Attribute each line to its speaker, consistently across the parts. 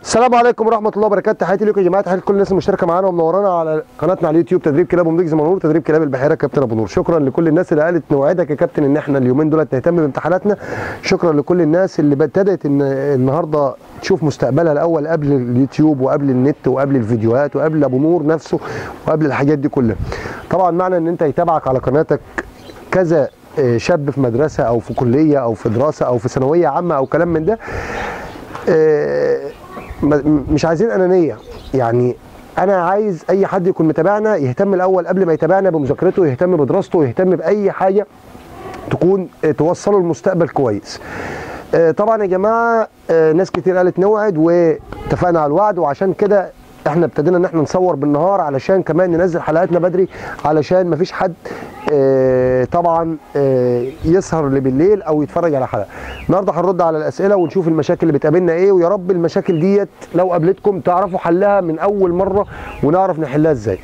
Speaker 1: السلام عليكم ورحمه الله وبركاته تحياتي لكم يا جماعه تحياتي لكل الناس المشتركه معانا ومنورانا على قناتنا على اليوتيوب تدريب كلاب ومضيق زي ما نقول تدريب كلاب البحيره كابتن ابو نور شكرا لكل الناس اللي قالت نوعدك يا كابتن ان احنا اليومين دول نهتم بامتحاناتنا شكرا لكل الناس اللي ابتدت ان النهارده تشوف مستقبلها الاول قبل اليوتيوب وقبل النت وقبل الفيديوهات وقبل ابو نور نفسه وقبل الحاجات دي كلها طبعا معنى ان انت يتابعك على قناتك كذا شاب في مدرسه او في كليه او في دراسه او في ثانويه عامه او كلام من ده آه، م- مش عايزين انانيه يعني انا عايز اي حد يكون متابعنا يهتم الاول قبل ما يتابعنا بمذاكرته يهتم بدراسته يهتم باي حاجه تكون آه، توصله لمستقبل كويس آه، طبعا يا جماعه آه، ناس كتير قالت نوعد واتفقنا على الوعد وعشان كده احنا ابتدينا ان احنا نصور بالنهار علشان كمان ننزل حلقاتنا بدري علشان مفيش حد آه، طبعا آه، يسهر بالليل او يتفرج على حلقه النهارده هنرد على الاسئله ونشوف المشاكل اللي بتقابلنا ايه ويا رب المشاكل ديت لو قابلتكم تعرفوا حلها من اول مره ونعرف نحلها ازاي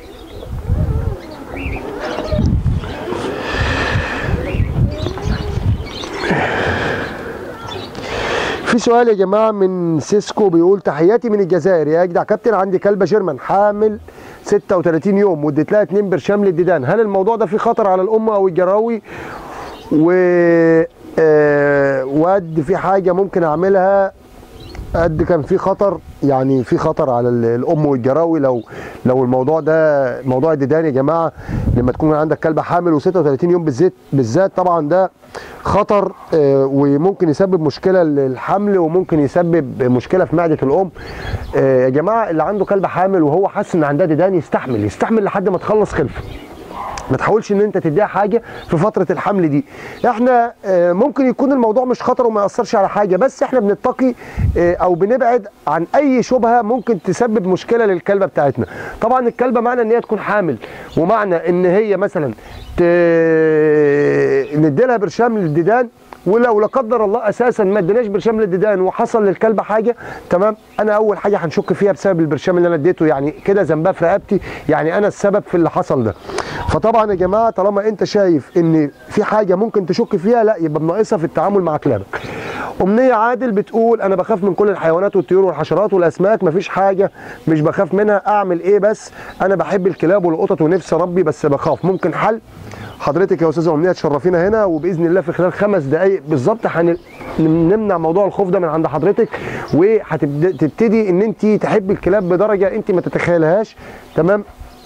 Speaker 1: في سؤال يا جماعه من سيسكو بيقول تحياتي من الجزائر يا اجدع كابتن عندي كلبه جيرمان حامل 36 يوم واديت لها 2 برشام للديدان هل الموضوع ده فيه خطر على الام او الجراوي و آه، وقد في حاجه ممكن اعملها قد كان في خطر يعني في خطر على ال- الام والجراوي لو لو الموضوع ده موضوع الديدان يا جماعه لما تكون عندك كلبه حامل و36 يوم بالذات بالذات طبعا ده خطر آه، وممكن يسبب مشكله للحمل وممكن يسبب مشكله في معده الام آه، يا جماعه اللي عنده كلبه حامل وهو حاسس ان عندها ديدان يستحمل يستحمل لحد ما تخلص خلفه ما تحاولش ان انت تديها حاجه في فتره الحمل دي احنا آه، ممكن يكون الموضوع مش خطر وما ياثرش على حاجه بس احنا بنتقي آه، او بنبعد عن اي شبهه ممكن تسبب مشكله للكلبه بتاعتنا طبعا الكلبه معنى ان هي تكون حامل ومعنى ان هي مثلا ت... نديلها برشام للديدان ولو لا قدر الله اساسا ما اديناش برشام للديدان وحصل للكلبه حاجه تمام انا اول حاجه هنشك فيها بسبب البرشام اللي انا اديته يعني كده ذنبها في رقبتي يعني انا السبب في اللي حصل ده فطبعا يا جماعه طالما انت شايف ان في حاجه ممكن تشك فيها لا يبقى بناقصها في التعامل مع كلابك امنيه عادل بتقول انا بخاف من كل الحيوانات والطيور والحشرات والاسماك مفيش حاجه مش بخاف منها اعمل ايه بس انا بحب الكلاب والقطط ونفسي اربي بس بخاف ممكن حل حضرتك يا استاذه امنيه تشرفينا هنا وباذن الله في خلال خمس دقائق بالظبط هنمنع موضوع الخوف ده من عند حضرتك وهتبتدي ان انت تحبي الكلاب بدرجه انت ما تتخيلهاش تمام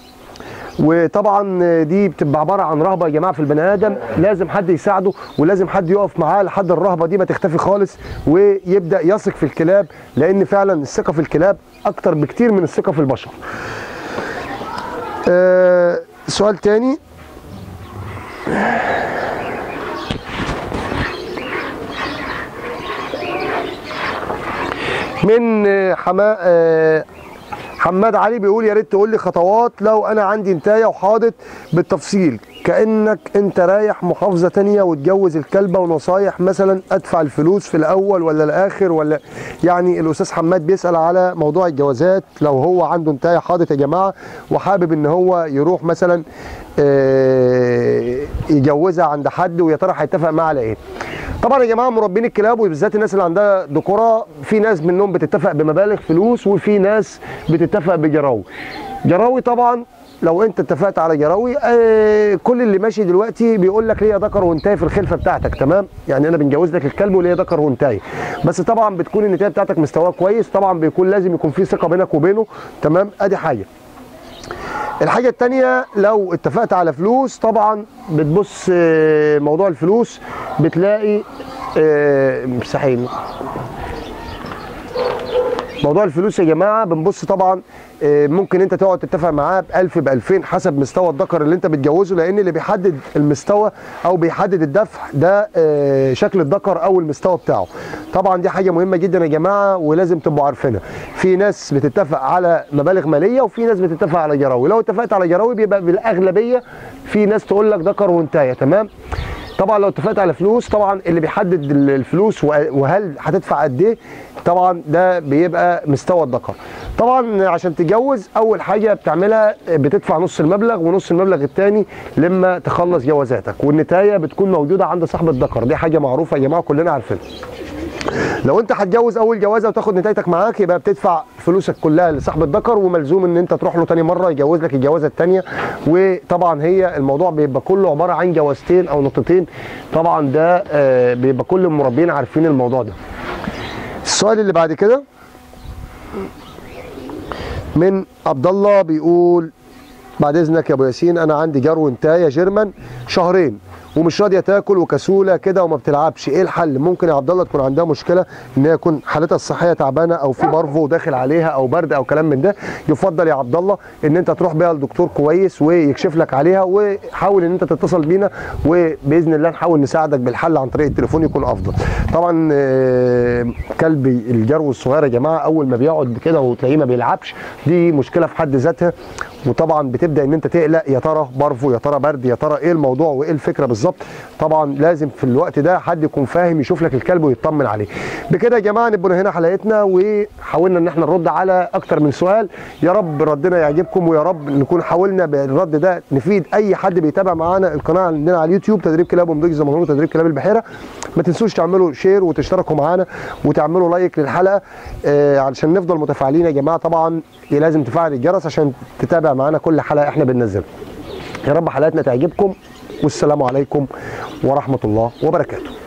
Speaker 1: وطبعا دي بتبقى عباره عن رهبه يا جماعه في البني ادم لازم حد يساعده ولازم حد يقف معاه لحد الرهبه دي ما تختفي خالص ويبدا يثق في الكلاب لان فعلا الثقه في الكلاب اكتر بكتير من الثقه في البشر. آه سؤال تاني من آه، حما آه، حماد علي بيقول يا ريت تقول لي خطوات لو انا عندي انتايه وحاضت بالتفصيل كانك انت رايح محافظه تانية وتجوز الكلبه ونصايح مثلا ادفع الفلوس في الاول ولا الاخر ولا يعني الاستاذ حماد بيسال على موضوع الجوازات لو هو عنده انتايه حاضت يا جماعه وحابب ان هو يروح مثلا آه، يجوزها عند حد ويا ترى هيتفق معاه على ايه طبعا يا جماعه مربين الكلاب وبالذات الناس اللي عندها ذكوره في ناس منهم بتتفق بمبالغ فلوس وفي ناس بتتفق بجراوي جراوي طبعا لو انت اتفقت على جراوي آه كل اللي ماشي دلوقتي بيقول لك ليا ذكر وانتاي في الخلفه بتاعتك تمام يعني انا بنجوز لك الكلب وليا ذكر وانتاي بس طبعا بتكون النتايه بتاعتك مستواها كويس طبعا بيكون لازم يكون في ثقه بينك وبينه تمام ادي حاجه الحاجة التانية لو اتفقت على فلوس طبعا بتبص آه، موضوع الفلوس بتلاقي آه، مستحيل موضوع الفلوس يا جماعه بنبص طبعا آه، ممكن انت تقعد تتفق معاه ب 1000 ب 2000 حسب مستوى الذكر اللي انت بتجوزه لان اللي بيحدد المستوى او بيحدد الدفع ده آه، شكل الذكر او المستوى بتاعه طبعا دي حاجه مهمه جدا يا جماعه ولازم تبقوا عارفينها في ناس بتتفق على مبالغ ماليه وفي ناس بتتفق على جراوي لو اتفقت على جراوي بيبقى بالاغلبيه في ناس تقول لك ذكر وانتايه تمام طبعا لو اتفقت على فلوس طبعا اللي بيحدد ال- الفلوس وه- وهل هتدفع قد ايه طبعا ده بيبقى مستوى الذكر طبعا عشان تتجوز اول حاجه بتعملها بتدفع نص المبلغ ونص المبلغ الثاني لما تخلص جوازاتك والنتايه بتكون موجوده عند صاحب الذكر دي حاجه معروفه يا جماعه كلنا عارفينها لو انت هتجوز اول جوازه وتاخد نتايتك معاك يبقى بتدفع فلوسك كلها لصاحب الذكر وملزوم ان انت تروح له تاني مره يجوز لك الجوازه الثانيه وطبعا هي الموضوع بيبقى كله عباره عن جوازتين او نقطتين طبعا ده آه، بيبقى كل المربين عارفين الموضوع ده السؤال اللي بعد كده من عبد الله بيقول بعد اذنك يا ابو ياسين انا عندي جرو انتايه جيرمان شهرين ومش راضيه تاكل وكسوله كده وما بتلعبش ايه الحل ممكن يا عبد الله تكون عندها مشكله ان هي يكون حالتها الصحيه تعبانه او في بارفو داخل عليها او برد او كلام من ده يفضل يا عبد الله ان انت تروح بيها لدكتور كويس ويكشف لك عليها وحاول ان انت تتصل بينا وباذن الله نحاول نساعدك بالحل عن طريق التليفون يكون افضل طبعا آه، كلب الجرو الصغير يا جماعه اول ما بيقعد كده وتلاقيه ما بيلعبش دي مشكله في حد ذاتها وطبعا بتبدا ان انت تقلق يا ترى بارفو يا ترى برد يا ترى ايه الموضوع وايه الفكره بالظبط طبعا لازم في الوقت ده حد يكون فاهم يشوف لك الكلب ويطمن عليه بكده يا جماعه نبقى هنا حلقتنا وحاولنا ان احنا نرد على اكتر من سؤال يا رب ردنا يعجبكم ويا رب نكون حاولنا بالرد ده نفيد اي حد بيتابع معانا القناه عندنا على اليوتيوب تدريب كلاب ومضيق زمهور تدريب كلاب البحيره ما تنسوش تعملوا شير وتشتركوا معانا وتعملوا لايك للحلقه آه علشان نفضل متفاعلين يا جماعه طبعا لازم تفعل الجرس عشان تتابع معانا كل حلقه احنا بننزلها يا رب حلقاتنا تعجبكم والسلام عليكم ورحمه الله وبركاته